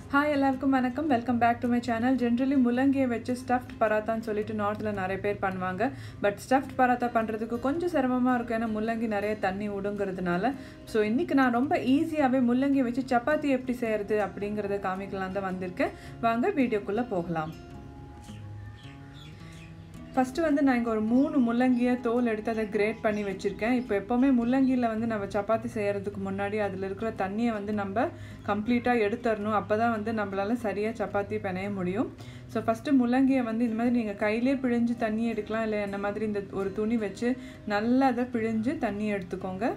Hi எல்லாருக்கும் வணக்கம் welcome back to my channel generally முள்ளங்கியை வச்சு ஸ்டஃப்ட் பராத்தான்னு சொல்லிட்டு நார்த்தில் நிறைய பேர் பண்ணுவாங்க பட் ஸ்டஃப்ட் பராத்தா பண்ணுறதுக்கு கொஞ்சம் சிரமமாக இருக்கும் ஏன்னா முள்ளங்கி நிறைய தண்ணி விடுங்கிறதுனால ஸோ இன்றைக்கி நான் ரொம்ப ஈஸியாகவே முள்ளங்கியை வச்சு சப்பாத்தி எப்படி செய்கிறது அப்படிங்கிறத காமிக்கலாம் தான் வந்திருக்கேன் வாங்க வீடியோக்குள்ளே போகலாம் ஃபஸ்ட்டு வந்து நான் இங்கே ஒரு மூணு முள்ளங்கியை தோல் எடுத்து அதை கிரேட் பண்ணி வச்சுருக்கேன் இப்போ எப்போவுமே முள்ளங்கியில் வந்து நம்ம சப்பாத்தி செய்கிறதுக்கு முன்னாடி அதில் இருக்கிற தண்ணியை வந்து நம்ம கம்ப்ளீட்டாக எடுத்துடணும் அப்போ தான் வந்து நம்மளால் சரியாக சப்பாத்தி பிணைய முடியும் ஸோ ஃபஸ்ட்டு முள்ளங்கியை வந்து இந்த மாதிரி நீங்கள் கையிலே பிழிஞ்சு தண்ணி எடுக்கலாம் இல்லை என்ன மாதிரி இந்த ஒரு துணி வச்சு நல்லா அதை பிழிஞ்சு தண்ணி எடுத்துக்கோங்க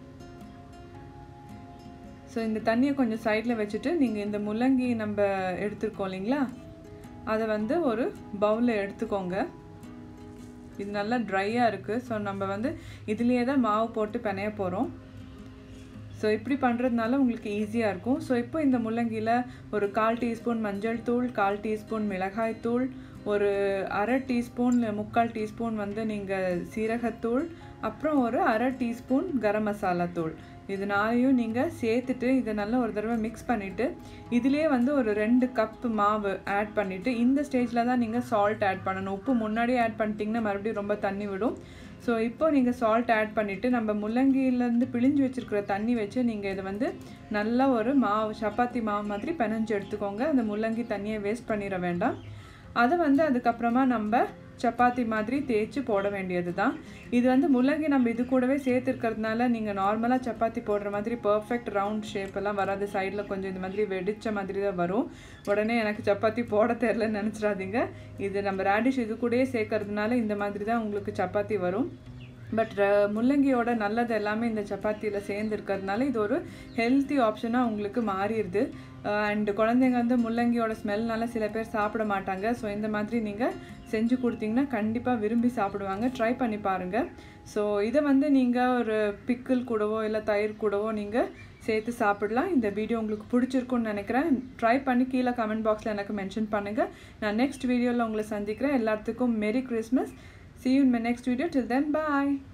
ஸோ இந்த தண்ணியை கொஞ்சம் சைடில் வச்சுட்டு நீங்கள் இந்த முள்ளங்கி நம்ம எடுத்துருக்கோம் இல்லைங்களா அதை வந்து ஒரு பவுலில் எடுத்துக்கோங்க இது நல்லா ட்ரையாக இருக்குது ஸோ நம்ம வந்து இதுலேயே தான் மாவு போட்டு பிணைய போகிறோம் ஸோ இப்படி பண்ணுறதுனால உங்களுக்கு ஈஸியாக இருக்கும் ஸோ இப்போ இந்த முள்ளங்கியில் ஒரு கால் டீஸ்பூன் மஞ்சள் தூள் கால் டீஸ்பூன் மிளகாய் தூள் ஒரு அரை டீஸ்பூன் முக்கால் டீஸ்பூன் வந்து நீங்கள் சீரகத்தூள் அப்புறம் ஒரு அரை டீஸ்பூன் கரம் மசாலா தூள் இது நாளையும் நீங்கள் சேர்த்துட்டு இதை நல்லா ஒரு தடவை மிக்ஸ் பண்ணிவிட்டு இதுலேயே வந்து ஒரு ரெண்டு கப்பு மாவு ஆட் பண்ணிவிட்டு இந்த ஸ்டேஜில் தான் நீங்கள் சால்ட் ஆட் பண்ணணும் உப்பு முன்னாடியே ஆட் பண்ணிட்டீங்கன்னா மறுபடியும் ரொம்ப தண்ணி விடும் ஸோ இப்போ நீங்கள் சால்ட் ஆட் பண்ணிவிட்டு நம்ம முள்ளங்கியிலேருந்து பிழிஞ்சு வச்சுருக்கிற தண்ணி வச்சு நீங்கள் இதை வந்து நல்லா ஒரு மாவு சப்பாத்தி மாவு மாதிரி பிணைஞ்சு எடுத்துக்கோங்க அந்த முள்ளங்கி தண்ணியை வேஸ்ட் பண்ணிட வேண்டாம் அதை வந்து அதுக்கப்புறமா நம்ம சப்பாத்தி மாதிரி தேய்ச்சி போட வேண்டியது தான் இது வந்து முள்ளங்கி நம்ம இது கூடவே சேர்த்துருக்கிறதுனால நீங்கள் நார்மலாக சப்பாத்தி போடுற மாதிரி பர்ஃபெக்ட் ரவுண்ட் ஷேப் எல்லாம் வராது சைடில் கொஞ்சம் இந்த மாதிரி வெடித்த மாதிரி தான் வரும் உடனே எனக்கு சப்பாத்தி போட தெரிலன்னு நினச்சிடாதீங்க இது நம்ம ரேடிஷ் இது கூடயே சேர்க்கறதுனால இந்த மாதிரி தான் உங்களுக்கு சப்பாத்தி வரும் பட் முள்ளங்கியோட நல்லது எல்லாமே இந்த சப்பாத்தியில் சேர்ந்து இருக்கிறதுனால இது ஒரு ஹெல்த்தி ஆப்ஷனாக உங்களுக்கு மாறிடுது அண்ட் குழந்தைங்க வந்து முள்ளங்கியோட ஸ்மெல்னால சில பேர் சாப்பிட மாட்டாங்க ஸோ இந்த மாதிரி நீங்கள் செஞ்சு கொடுத்தீங்கன்னா கண்டிப்பாக விரும்பி சாப்பிடுவாங்க ட்ரை பண்ணி பாருங்கள் ஸோ இதை வந்து நீங்கள் ஒரு பிக்கிள் கூடவோ இல்லை தயிர் கூடவோ நீங்கள் சேர்த்து சாப்பிடலாம் இந்த வீடியோ உங்களுக்கு பிடிச்சிருக்குன்னு நினைக்கிறேன் ட்ரை பண்ணி கீழே கமெண்ட் பாக்ஸில் எனக்கு மென்ஷன் பண்ணுங்கள் நான் நெக்ஸ்ட் வீடியோவில் உங்களை சந்திக்கிறேன் எல்லாத்துக்கும் merry Christmas See you in my next video. Till then, bye.